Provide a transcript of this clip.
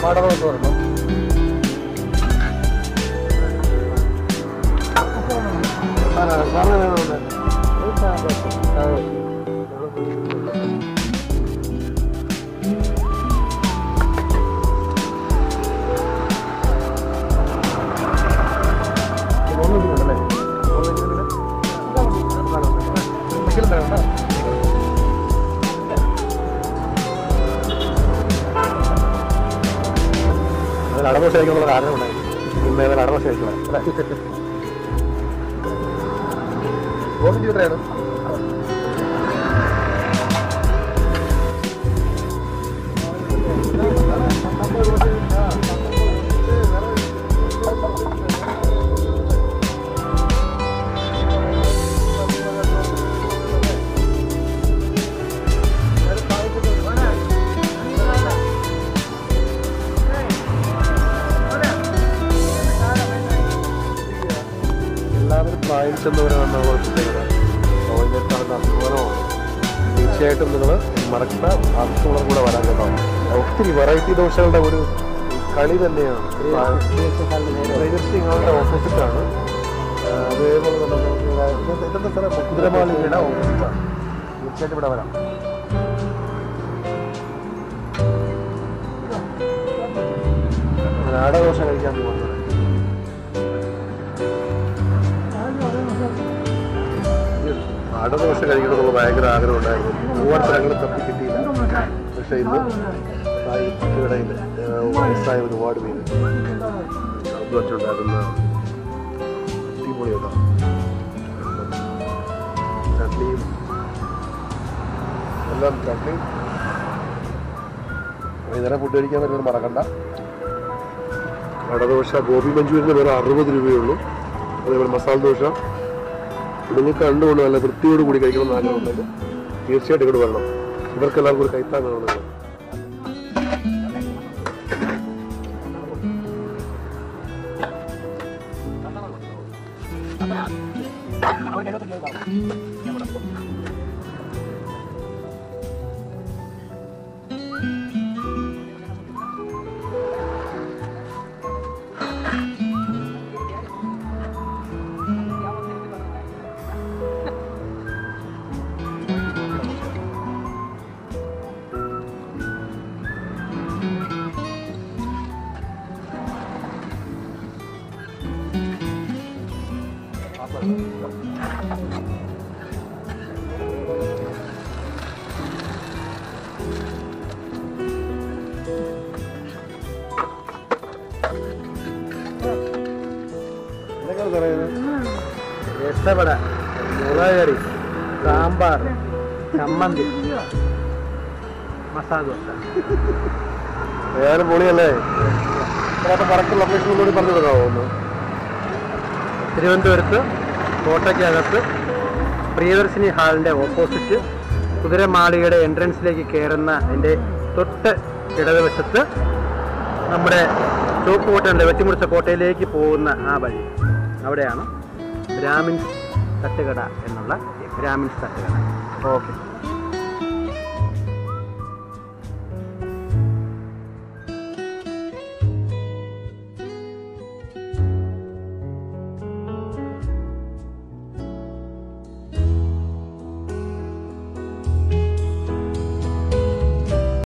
മാടകോട്ട് വരണം അടമോശ കഴിക്കാനുള്ള കാരണം ഉണ്ടായി ഇന്ന് അടമോശ കഴിക്കണം അല്ലേ ഗോവിന്ദ് എത്രയാണ് എല്ലാവരും പ്രായം ചെന്നവരാണ് നമ്മൾ പ്രത്യേകത ഗവൺമെൻറ്റാണ് അഭിമാനമാണ് തീർച്ചയായിട്ടും നിങ്ങൾ മറക്കുന്ന ആവശ്യമുള്ള കൂടെ വരാൻ കേട്ടോ ഒത്തിരി വെറൈറ്റി ദോശകളുടെ ഒരു കളി തന്നെയാണ് പ്രിയദർശിങ്ങളുടെ ഓപ്പോസിറ്റാണ് അതേപോലെ തന്നെ നമുക്ക് ഇതെന്താ സ്ഥലം കുതിരമാളികയുടെ ഓപ്പോസിറ്റാണ് തീർച്ചയായിട്ടും ഇവിടെ വരാം നാടകദോശ കഴിക്കാൻ പോകുന്നത് ആടദോശ കഴിക്കണമെന്നുള്ള ഭയങ്കര ആഗ്രഹം ഉണ്ടായിരുന്നു ഒരുപാട് സ്ഥലങ്ങൾ തപ്പി കിട്ടിയില്ല പക്ഷേ ഇന്ന് സാഹിത്യകടയിൽ വയസ്സായ ഒരുപാട് പേര് അത് വെച്ചുണ്ടാക്കുന്ന അടിപൊളിയല്ല ചട്നിയും എല്ലാം ചട്നി വൈകുന്നേരം ഫുഡ് കഴിക്കാൻ വരുന്നത് മറക്കണ്ട അടദോശ ഗോപി മഞ്ചൂരിന് വേറെ അറുപത് രൂപയേ ഉള്ളൂ അതേപോലെ മസാല ദോശ നിങ്ങൾക്ക് കണ്ടുകൊണ്ട് നല്ല വൃത്തിയോട് കൂടി കഴിക്കണം എന്ന് ആഗ്രഹമുണ്ടെങ്കിൽ തീർച്ചയായിട്ടും ഇങ്ങോട്ട് വരണം ഇവർക്ക് എല്ലാവർക്കും ഒരു കൈത്താങ്ങാണ് എന്തൊക്കെയാണ് പറയുന്നത് രസവട മുളക് കറി സാമ്പാർ ചമ്മന്തി മസാല ദോശ ഏതായാലും പൊളിയല്ലേ ഇതിനകത്ത് കറക്റ്റ് ലൊക്കേഷൻ കൂടി പറഞ്ഞു തരാമോ ഒന്ന് തിരുവനന്തപുരത്ത് കോട്ടയ്ക്കകത്ത് പ്രിയദർശിനി ഹാളിൻ്റെ ഓപ്പോസിറ്റ് കുതിരമാളികയുടെ എൻട്രൻസിലേക്ക് കയറുന്ന അതിൻ്റെ തൊട്ട് ഇടതുവശത്ത് നമ്മുടെ ചുവപ്പ് കോട്ടയുണ്ട് വെട്ടിമുറിച്ച കോട്ടയിലേക്ക് പോകുന്ന ആ വഴി അവിടെയാണ് ബ്രാഹ്മിൻസ് തട്ടുകട എന്നുള്ള ബ്രാഹ്മിൻസ് തട്ടുകട ഓക്കെ